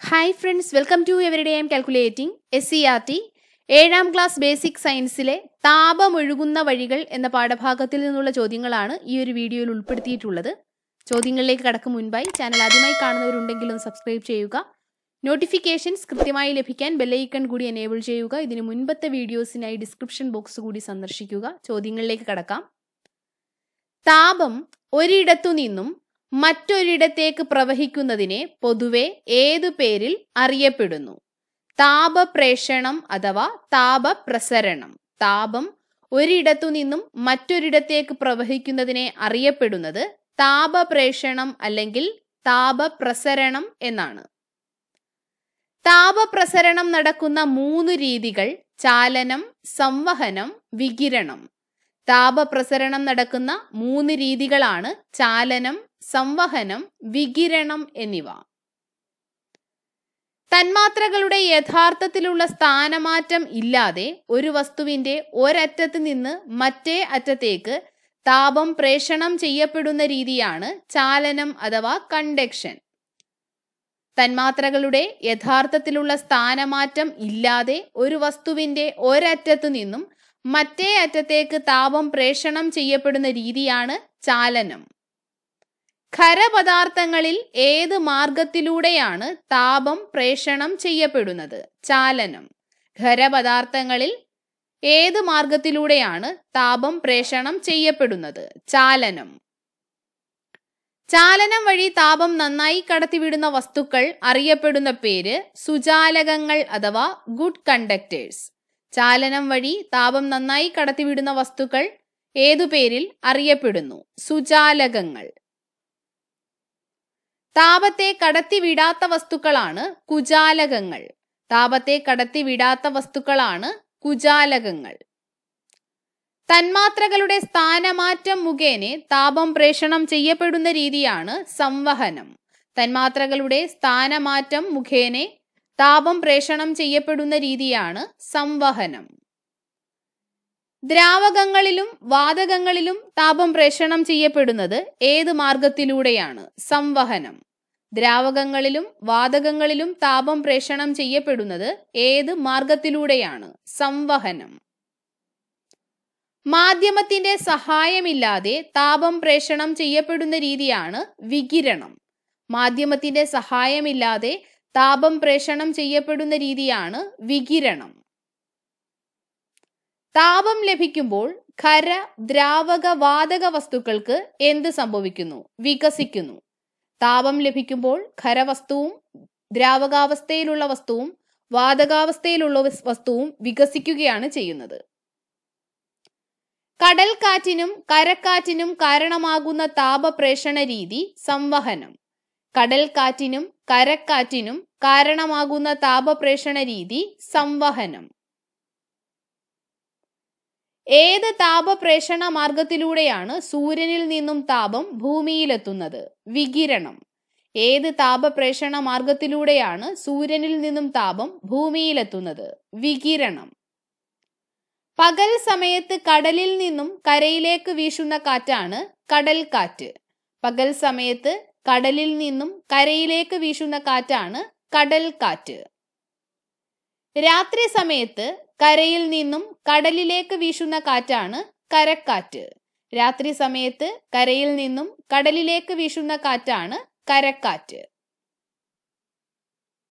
hi friends welcome to every day M calculating S C R T ഏഴാം class basic സയൻസിലെ താപമൊഴുകുന്ന വഴികൾ എന്ന പാഠഭാഗത്തിൽ നിന്നുള്ള ചോദ്യങ്ങളാണ് ഈ ഒരു വീഡിയോയിൽ ഉൾപ്പെടുത്തിയിട്ടുള്ളത് ചോദ്യങ്ങളിലേക്ക് കടക്കും മുൻപായി ചാനൽ ആദ്യമായി കാണുന്നവരുണ്ടെങ്കിൽ ഒന്ന് സബ്സ്ക്രൈബ് ചെയ്യുക നോട്ടിഫിക്കേഷൻസ് കൃത്യമായി ലഭിക്കാൻ ബെല്ലൈക്കൺ കൂടി എനേബിൾ ചെയ്യുക ഇതിന് മുൻപത്തെ വീഡിയോസിനായി ഡിസ്ക്രിപ്ഷൻ ബോക്സ് കൂടി സന്ദർശിക്കുക ചോദ്യങ്ങളിലേക്ക് കടക്കാം താപം ഒരിടത്തു നിന്നും മറ്റൊരിടത്തേക്ക് പ്രവഹിക്കുന്നതിനെ പൊതുവെ ഏതു പേരിൽ അറിയപ്പെടുന്നു താപപ്രേഷണം അഥവാ താപപ്രസരണം താപം ഒരിടത്തു നിന്നും മറ്റൊരിടത്തേക്ക് പ്രവഹിക്കുന്നതിനെ അറിയപ്പെടുന്നത് താപപ്രേഷണം അല്ലെങ്കിൽ താപപ്രസരണം എന്നാണ് താപപ്രസരണം നടക്കുന്ന മൂന്ന് രീതികൾ ചാലനം സംവഹനം വികിരണം താപപ്രസരണം നടക്കുന്ന മൂന്ന് രീതികളാണ് ചാലനം സംവഹനം വികിരണം എന്നിവ തന്മാത്രകളുടെ യഥാർത്ഥത്തിലുള്ള സ്ഥാനമാറ്റം ഇല്ലാതെ ഒരു വസ്തുവിന്റെ ഒരറ്റത്ത് നിന്ന് മറ്റേ അറ്റത്തേക്ക് താപം പ്രേഷണം ചെയ്യപ്പെടുന്ന രീതിയാണ് ചാലനം അഥവാ കണ്ടക്ഷൻ തന്മാത്രകളുടെ യഥാർത്ഥത്തിലുള്ള സ്ഥാനമാറ്റം ഇല്ലാതെ ഒരു വസ്തുവിന്റെ ഒരറ്റത്തു നിന്നും മറ്റേ അറ്റത്തേക്ക് താപം പ്രേഷണം ചെയ്യപ്പെടുന്ന രീതിയാണ് ചാലനം ഖരപദാർത്ഥങ്ങളിൽ ഏത് മാർഗത്തിലൂടെയാണ് താപം പ്രേഷണം ചെയ്യപ്പെടുന്നത് ചാലനം ഖരപദാർത്ഥങ്ങളിൽ ഏത് മാർഗത്തിലൂടെയാണ് താപം പ്രേഷണം ചെയ്യപ്പെടുന്നത് ചാലനം ചാലനം വഴി താപം നന്നായി കടത്തിവിടുന്ന വസ്തുക്കൾ അറിയപ്പെടുന്ന പേര് സുചാലകങ്ങൾ അഥവാ ഗുഡ് കണ്ടക്ടേഴ്സ് ചാലനം വഴി താപം നന്നായി കടത്തിവിടുന്ന വസ്തുക്കൾ ഏതു പേരിൽ അറിയപ്പെടുന്നു സുചാലകങ്ങൾ താപത്തെ കടത്തിവിടാത്ത വസ്തുക്കളാണ് കുജാലകങ്ങൾ താപത്തെ കടത്തിവിടാത്ത വസ്തുക്കളാണ് കുജാലകങ്ങൾ തന്മാത്രകളുടെ സ്ഥാനമാറ്റം മുഖേന താപം പ്രേഷണം ചെയ്യപ്പെടുന്ന രീതിയാണ് സംവഹനം തന്മാത്രകളുടെ സ്ഥാനമാറ്റം മുഖേന താപം പ്രേഷണം ചെയ്യപ്പെടുന്ന രീതിയാണ് സംവഹനം ദ്രാവകങ്ങളിലും വാതകങ്ങളിലും താപം പ്രേഷണം ചെയ്യപ്പെടുന്നത് ഏത് മാർഗത്തിലൂടെയാണ് സംവഹനം ദ്രാവകങ്ങളിലും വാതകങ്ങളിലും താപം പ്രേഷണം ചെയ്യപ്പെടുന്നത് ഏത് മാർഗത്തിലൂടെയാണ് സംവഹനം മാധ്യമത്തിന്റെ സഹായമില്ലാതെ താപം പ്രേഷണം ചെയ്യപ്പെടുന്ന രീതിയാണ് വികിരണം മാധ്യമത്തിന്റെ സഹായമില്ലാതെ താപം പ്രേഷണം ചെയ്യപ്പെടുന്ന രീതിയാണ് വികിരണം താപം ലഭിക്കുമ്പോൾ ഖര ദ്രാവക വാതക വസ്തുക്കൾക്ക് എന്ത് സംഭവിക്കുന്നു വികസിക്കുന്നു താപം ലഭിക്കുമ്പോൾ ഖരവസ്തുവും ദ്രാവകാവസ്ഥയിലുള്ള വസ്തുവും വാതകാവസ്ഥയിലുള്ള വസ്തുവും വികസിക്കുകയാണ് ചെയ്യുന്നത് കടൽക്കാറ്റിനും കരക്കാറ്റിനും കാരണമാകുന്ന താപപ്രേഷണ രീതി സംവഹനം കടൽക്കാറ്റിനും കരക്കാറ്റിനും കാരണമാകുന്ന താപപ്രേഷണ രീതി സംവഹനം ഏത് താപപ്രേഷണ മാർഗത്തിലൂടെയാണ് സൂര്യനിൽ നിന്നും താപം ഭൂമിയിലെത്തുന്നത് വികിരണം ഏത് താപപ്രേഷണ മാർഗത്തിലൂടെയാണ് സൂര്യനിൽ നിന്നും താപം ഭൂമിയിലെത്തുന്നത് വികിരണം പകൽ സമയത്ത് കടലിൽ നിന്നും കരയിലേക്ക് വീശുന്ന കാറ്റാണ് കടൽ കാറ്റ് പകൽ സമയത്ത് കടലിൽ നിന്നും കരയിലേക്ക് വീശുന്ന കാറ്റാണ് കടൽ കാറ്റ് രാത്രി സമയത്ത് കരയിൽ നിന്നും കടലിലേക്ക് വീശുന്ന കാറ്റാണ് കരക്കാറ്റ് രാത്രി സമയത്ത് കരയിൽ നിന്നും കടലിലേക്ക് വീശുന്ന കാറ്റാണ് കരക്കാറ്റ്